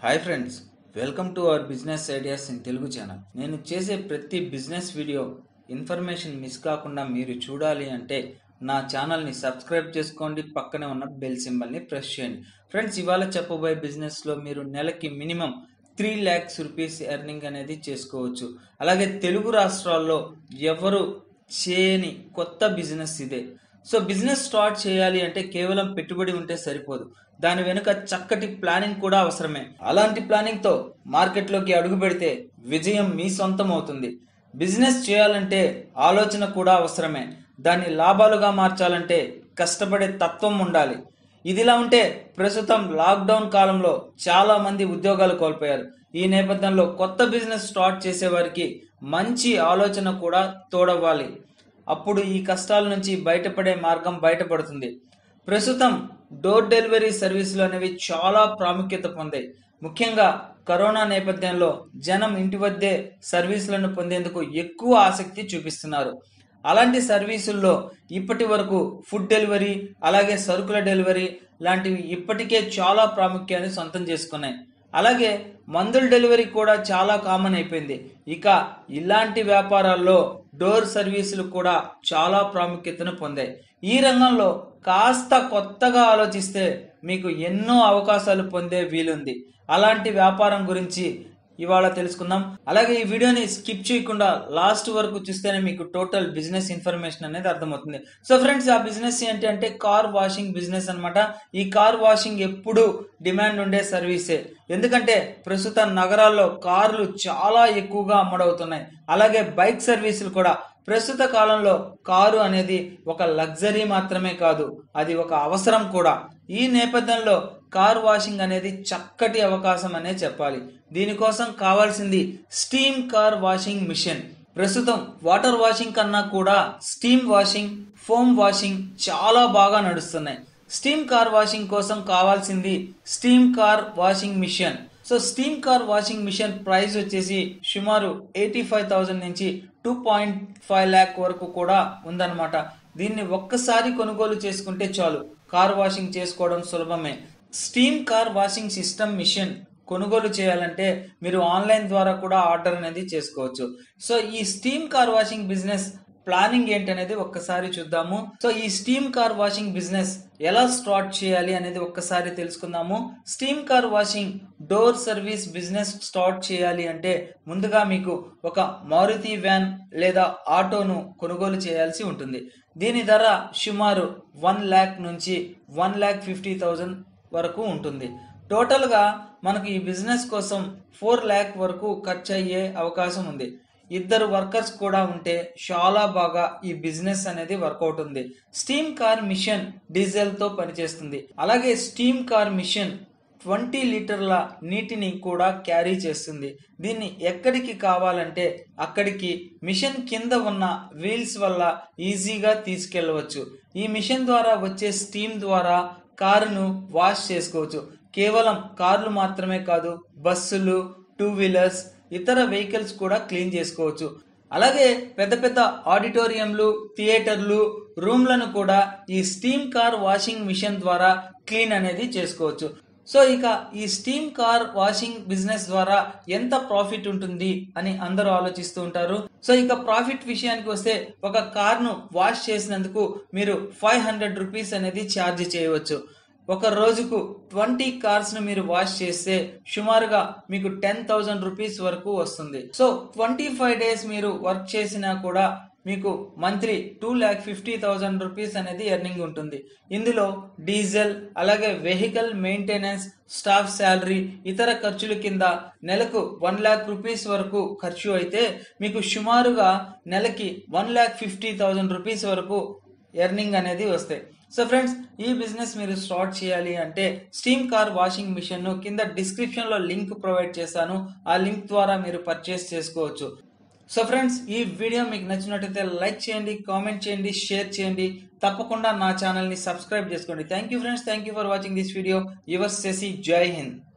hi friends welcome to our business ideas in Telugu channel నేను చేసే ప్రతి బిజినెస్ వీడియో ఇన్ఫర్మేషన్ మిస్ కాకుండా మీరు చూడాలి అంటే నా ఛానల్ని సబ్స్క్రైబ్ చేసుకోండి పక్కనే ఉన్న బెల్ సింబల్ని ప్రెస్ చేయండి ఫ్రెండ్స్ ఇవాళ చెప్పబోయే బిజినెస్లో మీరు నెలకి minimum three lakhs rupees earning అనేది చేసుకోవచ్చు అలాగే తెలుగు రాష్ట్రాల్లో ఎవరు చేయని కొత్త బిజినెస్ ఇదే సో బిజినెస్ స్టార్ట్ చేయాలి అంటే కేవలం పెట్టుబడి ఉంటే సరిపోదు దాని వెనుక చక్కటి ప్లానింగ్ కూడా అవసరమే అలాంటి ప్లానింగ్ తో మార్కెట్లోకి అడుగు పెడితే విజయం మీ సొంతం అవుతుంది బిజినెస్ చేయాలంటే ఆలోచన కూడా అవసరమే దాన్ని లాభాలుగా మార్చాలంటే కష్టపడే తత్వం ఉండాలి ఇదిలా ఉంటే ప్రస్తుతం లాక్డౌన్ కాలంలో చాలా మంది ఉద్యోగాలు కోల్పోయారు ఈ నేపథ్యంలో కొత్త బిజినెస్ స్టార్ట్ చేసే వారికి మంచి ఆలోచన కూడా తోడవ్వాలి అప్పుడు ఈ కష్టాల నుంచి బయటపడే మార్గం బయటపడుతుంది ప్రస్తుతం డోర్ డెలివరీ సర్వీసులు అనేవి చాలా ప్రాముఖ్యత పొందాయి ముఖ్యంగా కరోనా నేపథ్యంలో జనం ఇంటి వద్దే సర్వీసులను పొందేందుకు ఎక్కువ ఆసక్తి చూపిస్తున్నారు అలాంటి సర్వీసుల్లో ఇప్పటి వరకు ఫుడ్ డెలివరీ అలాగే సరుకుల డెలివరీ లాంటివి ఇప్పటికే చాలా ప్రాముఖ్యాన్ని సొంతం చేసుకున్నాయి అలాగే మందుల డెలివరీ కూడా చాలా కామన్ అయిపోయింది ఇక ఇలాంటి వ్యాపారాల్లో డోర్ సర్వీసులు కూడా చాలా ప్రాముఖ్యతను పొందాయి ఈ రంగంలో కాస్త కొత్తగా ఆలోచిస్తే మీకు ఎన్నో అవకాశాలు పొందే వీలుంది అలాంటి వ్యాపారం గురించి ఇవాళ తెలుసుకుందాం అలాగే ఈ వీడియోని స్కిప్ చేయకుండా లాస్ట్ వరకు చూస్తేనే మీకు టోటల్ బిజినెస్ ఇన్ఫర్మేషన్ అనేది అర్థమవుతుంది సో ఫ్రెండ్స్ ఆ బిజినెస్ ఏంటి అంటే కార్ వాషింగ్ బిజినెస్ అన్నమాట ఈ కార్ వాషింగ్ ఎప్పుడు డిమాండ్ ఉండే సర్వీసే ఎందుకంటే ప్రస్తుత నగరాల్లో కార్లు చాలా ఎక్కువగా అమ్మడవుతున్నాయి అలాగే బైక్ సర్వీసులు కూడా ప్రస్తుత కాలంలో కారు అనేది ఒక లగ్జరీ మాత్రమే కాదు అది ఒక అవసరం కూడా ఈ నేపథ్యంలో కార్ వాషింగ్ అనేది చక్కటి అవకాశం అనే చెప్పాలి దీనికోసం కావాల్సింది స్టీమ్ కార్ వాషింగ్ మిషన్ ప్రస్తుతం వాటర్ వాషింగ్ కన్నా కూడా స్టీమ్ వాషింగ్ ఫోమ్ వాషింగ్ చాలా బాగా నడుస్తున్నాయి స్టీమ్ కార్ వాషింగ్ కోసం కావాల్సింది steam car washing machine so steam car washing machine price వచ్చేసి సుమారు ఎయిటీ ఫైవ్ థౌసండ్ నుంచి టూ పాయింట్ ఫైవ్ ల్యాక్ వరకు కూడా ఉందన్నమాట దీన్ని ఒక్కసారి కొనుగోలు చేసుకుంటే చాలు కార్ వాషింగ్ చేసుకోవడం సులభమే steam car washing system machine కొనుగోలు చేయాలంటే మీరు ఆన్లైన్ ద్వారా కూడా ఆర్డర్ అనేది చేసుకోవచ్చు సో ఈ steam car washing business planning ఏంటనేది ఒక్కసారి చూద్దాము సో ఈ స్టీమ్ కార్ వాషింగ్ బిజినెస్ ఎలా స్టార్ట్ చేయాలి అనేది ఒక్కసారి తెలుసుకుందాము steam car washing door service business start చేయాలి అంటే ముందుగా మీకు ఒక మారుతి వ్యాన్ లేదా ఆటోను కొనుగోలు చేయాల్సి ఉంటుంది దీని ధర సుమారు వన్ ల్యాక్ నుంచి వన్ ల్యాక్ ఫిఫ్టీ థౌజండ్ వరకు ఉంటుంది టోటల్గా మనకు ఈ బిజినెస్ కోసం ఫోర్ ల్యాక్ వరకు ఖర్చు అయ్యే అవకాశం ఉంది ఇద్దరు వర్కర్స్ కూడా ఉంటే చాలా బాగా ఈ బిజినెస్ అనేది వర్కౌట్ ఉంది స్టీమ్ కార్ మిషన్ డీజిల్ తో పనిచేస్తుంది అలాగే స్టీమ్ కార్ మిషన్ ట్వంటీ లీటర్ల నీటిని కూడా క్యారీ చేస్తుంది దీన్ని ఎక్కడికి కావాలంటే అక్కడికి మిషన్ కింద ఉన్న వీల్స్ వల్ల ఈజీగా తీసుకెళ్లవచ్చు ఈ మిషన్ ద్వారా వచ్చే స్టీమ్ ద్వారా కారును వాష్ చేసుకోవచ్చు కేవలం కార్లు మాత్రమే కాదు బస్సులు టూ వీలర్స్ ఇతర వెహికల్స్ కూడా క్లీన్ చేసుకోవచ్చు అలాగే పెద్ద పెద్ద ఆడిటోరియంలు థియేటర్లు రూమ్లను కూడా ఈ స్టీమ్ కార్ వాషింగ్ మిషన్ ద్వారా క్లీన్ అనేది చేసుకోవచ్చు సో ఇక ఈ స్టీమ్ కార్ వాషింగ్ బిజినెస్ ద్వారా ఎంత ప్రాఫిట్ ఉంటుంది అని అందరూ ఆలోచిస్తూ ఉంటారు సో ఇక ప్రాఫిట్ విషయానికి వస్తే ఒక కార్ను వాష్ చేసినందుకు మీరు ఫైవ్ హండ్రెడ్ రూపీస్ అనేది ఛార్జ్ చేయవచ్చు ఒక రోజుకు ట్వంటీ కార్స్ ను మీరు వాష్ చేస్తే సుమారుగా మీకు టెన్ థౌసండ్ రూపీస్ వరకు వస్తుంది సో ట్వంటీ ఫైవ్ డేస్ మీరు వర్క్ చేసినా కూడా మీకు monthly two lakh fifty thousand rupees అనేది ఎర్నింగ్ ఉంటుంది ఇందులో డీజిల్ అలాగే వెహికల్ మెయింటెనెన్స్ స్టాఫ్ శాలరీ ఇతర ఖర్చుల కింద నెలకు వన్ ల్యాక్ రూపీస్ వరకు ఖర్చు అయితే మీకు సుమారుగా నెలకి one lakh fifty thousand rupees వరకు ఎర్నింగ్ అనేది వస్తాయి సో ఫ్రెండ్స్ ఈ బిజినెస్ మీరు స్టార్ట్ చేయాలి అంటే స్టీమ్ కార్ వాషింగ్ మిషన్ ను కింద డిస్క్రిప్షన్ లో లింక్ ప్రొవైడ్ చేశాను ఆ లింక్ ద్వారా మీరు పర్చేస్ చేసుకోవచ్చు సో ఫ్రెండ్స్ ఈ వీడియో మీకు నచ్చినట్టయితే లైక్ చేయండి కామెంట్ చేయండి షేర్ చేయండి తప్పకుండా నా ఛానల్ ని సబ్స్క్రైబ్ చేసుకోండి thank you friends thank you for watching this video your Shashi Jai Hind